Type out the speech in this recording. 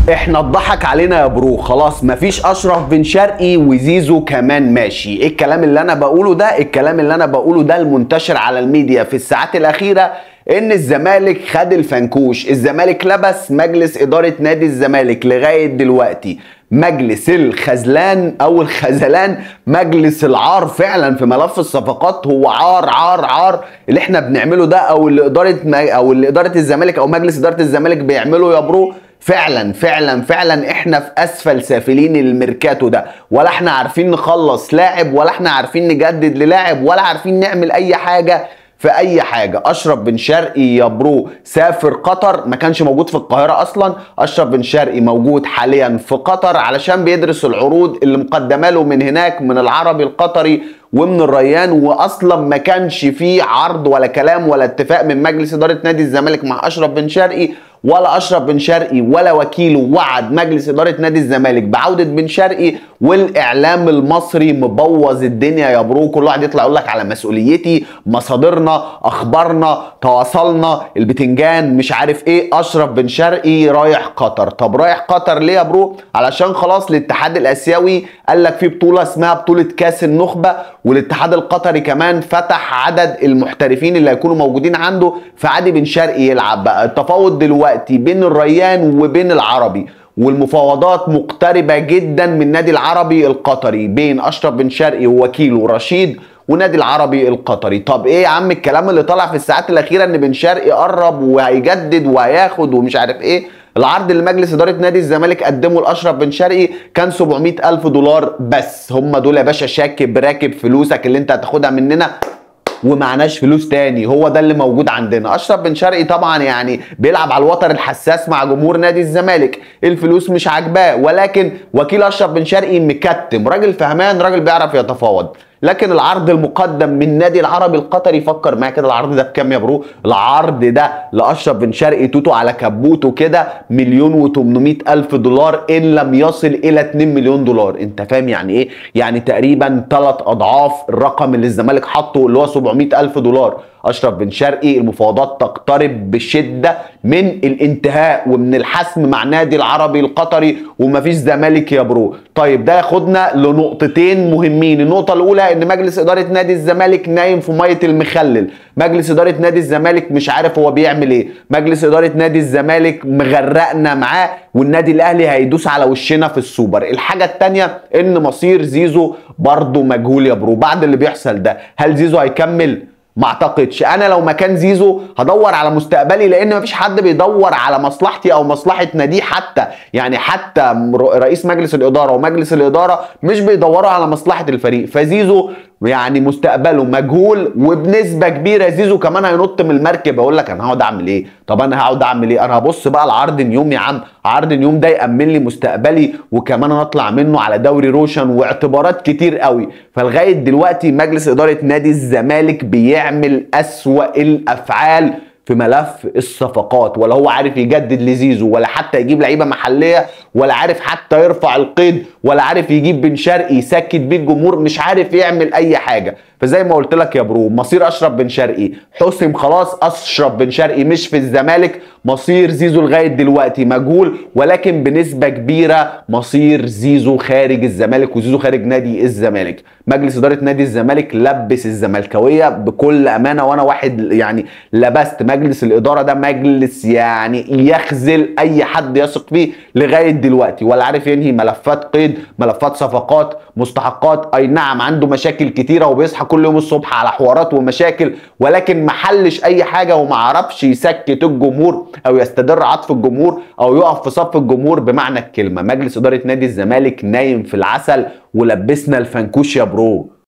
احنا اتضحك علينا يا برو خلاص مفيش اشرف بن شرقي وزيزو كمان ماشي ايه الكلام اللي انا بقوله ده الكلام اللي انا بقوله ده المنتشر على الميديا في الساعات الاخيره ان الزمالك خد الفنكوش الزمالك لبس مجلس اداره نادي الزمالك لغايه دلوقتي مجلس الخزلان او الخزلان مجلس العار فعلا في ملف الصفقات هو عار عار عار اللي احنا بنعمله ده او اللي اداره او اللي اداره الزمالك او مجلس اداره الزمالك بيعمله يا برو فعلا فعلا فعلا احنا في اسفل سافلين الميركاتو ده ولا احنا عارفين نخلص لاعب ولا احنا عارفين نجدد للاعب ولا عارفين نعمل اي حاجه في اي حاجه اشرف بن شرقي يا برو سافر قطر ما كانش موجود في القاهره اصلا اشرف بن شرقي موجود حاليا في قطر علشان بيدرس العروض اللي مقدمه له من هناك من العربي القطري ومن الريان واصلا ما كانش فيه عرض ولا كلام ولا اتفاق من مجلس اداره نادي الزمالك مع اشرف بن شرقي ولا اشرف بن شرقي ولا وكيله وعد مجلس اداره نادي الزمالك بعوده بن شرقي والاعلام المصري مبوظ الدنيا يا برو كل واحد يطلع يقول لك على مسؤوليتي مصادرنا اخبارنا تواصلنا البتنجان مش عارف ايه اشرف بن شرقي رايح قطر طب رايح قطر ليه يا برو علشان خلاص الاتحاد الاسيوي قال لك في بطوله اسمها بطوله كاس النخبه والاتحاد القطري كمان فتح عدد المحترفين اللي هيكونوا موجودين عنده فعادي بن شرقي يلعب بقى التفاوض دلوقتي بين الريان وبين العربي والمفاوضات مقتربة جدا من النادي العربي القطري بين أشرف بن شرقي ووكيله رشيد ونادي العربي القطري طب ايه يا عم الكلام اللي طلع في الساعات الاخيره ان بن شرقي قرب وهيجدد وهياخد ومش عارف ايه العرض اللي مجلس اداره نادي الزمالك قدمه لاشرف بن شرقي كان 700 الف دولار بس هم دول يا باشا شاكب راكب فلوسك اللي انت هتاخدها مننا ومعناش فلوس تاني هو ده اللي موجود عندنا اشرف بن شرقي طبعا يعني بيلعب على الوتر الحساس مع جمهور نادي الزمالك الفلوس مش عاجباه ولكن وكيل اشرف بن شرقي مكتم راجل فهمان راجل بيعرف يتفاوض لكن العرض المقدم من النادي العربي القطري فكر معايا كده العرض ده بكام يا برو العرض ده لاشرف بن شرقي توتو على كبوته كده مليون و800 الف دولار ان لم يصل الى 2 مليون دولار انت فاهم يعني ايه يعني تقريبا ثلاث اضعاف الرقم اللي الزمالك حطه اللي هو 700 الف دولار اشرف بن شرقي المفاوضات تقترب بشده من الانتهاء ومن الحسم مع نادي العربي القطري ومفيش زمالك يا برو طيب ده ياخدنا لنقطتين مهمين النقطه الاولى ان مجلس اداره نادي الزمالك نايم في ميه المخلل مجلس اداره نادي الزمالك مش عارف هو بيعمل ايه مجلس اداره نادي الزمالك مغرقنا معاه والنادي الاهلي هيدوس على وشنا في السوبر الحاجه الثانيه ان مصير زيزو برضه مجهول يا برو بعد اللي بيحصل ده هل زيزو هيكمل ما اعتقدش انا لو مكان زيزو هدور على مستقبلي لان مفيش حد بيدور على مصلحتي او مصلحه ناديه حتى يعني حتى رئيس مجلس الاداره ومجلس الاداره مش بيدوروا على مصلحه الفريق فزيزو يعني مستقبله مجهول وبنسبه كبيره زيزو كمان هينط من المركب اقول لك انا هقعد اعمل ايه طب انا هقعد اعمل ايه انا هبص بقى لعرض نيوم يا عم عرض نيوم ده يامن لي مستقبلي وكمان انا اطلع منه على دوري روشن واعتبارات كتير قوي فلغايه دلوقتي مجلس اداره نادي الزمالك بيعمل اسوا الافعال في ملف الصفقات ولا هو عارف يجدد لزيزو ولا حتى يجيب لعيبه محليه ولا عارف حتى يرفع القيد ولا عارف يجيب بن شرقي يسكت بيه الجمهور مش عارف يعمل اي حاجه فزي ما قلت لك يا برو مصير اشرف بن شرقي حسم خلاص اشرف بن شرقي مش في الزمالك مصير زيزو لغايه دلوقتي مجهول ولكن بنسبه كبيره مصير زيزو خارج الزمالك وزيزو خارج نادي الزمالك مجلس اداره نادي الزمالك لبس الزملكاويه بكل امانه وانا واحد يعني لبست مجلس الاداره ده مجلس يعني يخذل اي حد يثق فيه لغايه دلوقتي ولا عارف ينهي ملفات قيد ملفات صفقات مستحقات اي نعم عنده مشاكل كتيره وبيصحى كل يوم الصبح على حوارات ومشاكل ولكن ما حلش اي حاجه وما عرفش يسكت الجمهور او يستدر عطف الجمهور او يقف في صف الجمهور بمعنى الكلمه مجلس اداره نادي الزمالك نايم في العسل ولبسنا الفنكوش يا برو